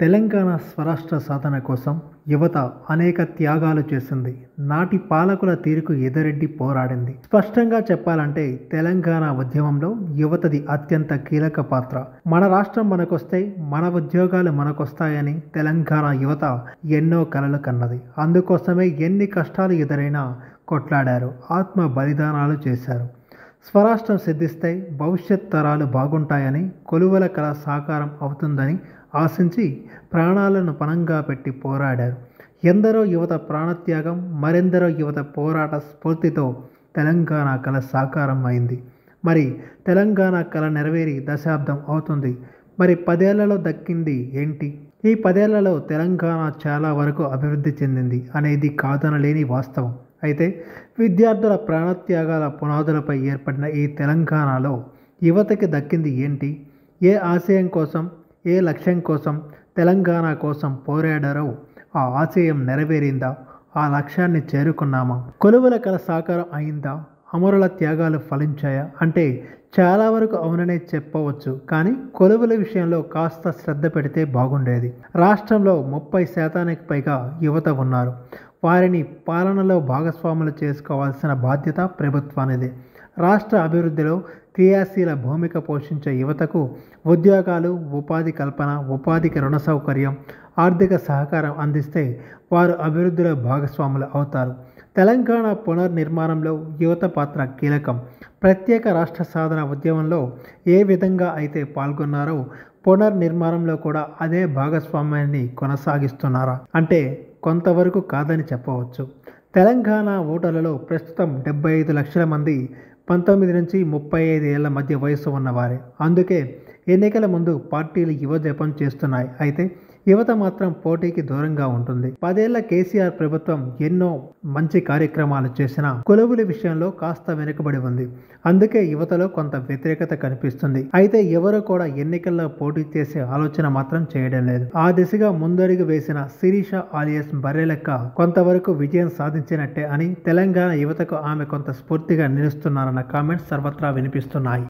తెలంగాణ స్వరాష్ట్ర సాధన కోసం యువత అనేక త్యాగాలు చేసింది నాటి పాలకుల తీరుకు ఎదురెడ్డి పోరాడింది స్పష్టంగా చెప్పాలంటే తెలంగాణ ఉద్యమంలో యువతది అత్యంత కీలక పాత్ర మన రాష్ట్రం మనకొస్తే మన ఉద్యోగాలు మనకొస్తాయని తెలంగాణ యువత ఎన్నో కలలు కన్నది అందుకోసమే ఎన్ని కష్టాలు ఎదురైనా కొట్లాడారు ఆత్మ బలిదానాలు చేశారు స్వరాష్ట్రం సిద్ధిస్తే భవిష్యత్ తరాలు బాగుంటాయని కొలువల కళ సాకారం అవుతుందని ఆశించి ప్రాణాలను పణంగా పెట్టి పోరాడారు ఎందరో యువత ప్రాణత్యాగం మరెందరో యువత పోరాట స్ఫూర్తితో తెలంగాణ కళ సాకారం అయింది మరి తెలంగాణ కళ నెరవేరి దశాబ్దం అవుతుంది మరి పదేళ్లలో దక్కింది ఏంటి ఈ పదేళ్లలో తెలంగాణ చాలా వరకు అభివృద్ధి చెందింది అనేది కాదనలేని వాస్తవం అయితే విద్యార్థుల ప్రాణత్యాగాల పునాదులపై ఏర్పడిన ఈ తెలంగాణలో యువతకి దక్కింది ఏంటి ఏ ఆశయం కోసం ఏ లక్ష్యం కోసం తెలంగాణ కోసం పోరాడారో ఆ ఆశయం నెరవేరిందా ఆ లక్ష్యాన్ని చేరుకున్నామా కొలువుల కల సాకారం అయిందా అమరుల త్యాగాలు ఫలించాయా అంటే చాలా వరకు అవుననే చెప్పవచ్చు కానీ కొలువుల విషయంలో కాస్త శ్రద్ధ పెడితే బాగుండేది రాష్ట్రంలో ముప్పై శాతానికి పైగా యువత ఉన్నారు వారిని పాలనలో భాగస్వాములు చేసుకోవాల్సిన బాధ్యత ప్రభుత్వానిదే రాష్ట్ర అభివృద్ధిలో క్రియాశీల భూమిక పోషించే యువతకు ఉద్యోగాలు ఉపాధి కల్పన ఉపాధికి రుణ సౌకర్యం ఆర్థిక సహకారం అందిస్తే వారు అభివృద్ధిలో భాగస్వాములు అవుతారు తెలంగాణ పునర్నిర్మాణంలో యువత పాత్ర కీలకం ప్రత్యేక రాష్ట్ర సాధన ఉద్యమంలో ఏ విధంగా అయితే పాల్గొన్నారో పునర్నిర్మాణంలో కూడా అదే భాగస్వామ్యాన్ని కొనసాగిస్తున్నారా అంటే కొంతవరకు కాదని చెప్పవచ్చు తెలంగాణ ఓటర్లలో ప్రస్తుతం డెబ్బై ఐదు లక్షల మంది పంతొమ్మిది నుంచి ముప్పై ఐదు ఏళ్ల మధ్య వయసు ఉన్నవారే అందుకే ఎన్నికల ముందు పార్టీలు యువ జపం చేస్తున్నాయి అయితే యువత మాత్రం పోటీకి దూరంగా ఉంటుంది పదేళ్ల కేసీఆర్ ప్రభుత్వం ఎన్నో మంచి కార్యక్రమాలు చేసినా కొలువుల విషయంలో కాస్త వెనుకబడి ఉంది అందుకే యువతలో కొంత వ్యతిరేకత కనిపిస్తుంది అయితే ఎవరు కూడా ఎన్నికల్లో పోటీ చేసే ఆలోచన మాత్రం చేయడం లేదు ఆ దిశగా ముందడుగు వేసిన శిరీష ఆలియస్ బర్రెలెక్క కొంతవరకు విజయం సాధించినట్టే అని తెలంగాణ యువతకు ఆమె కొంత స్ఫూర్తిగా నిలుస్తున్నారన్న కామెంట్స్ సర్వత్రా వినిపిస్తున్నాయి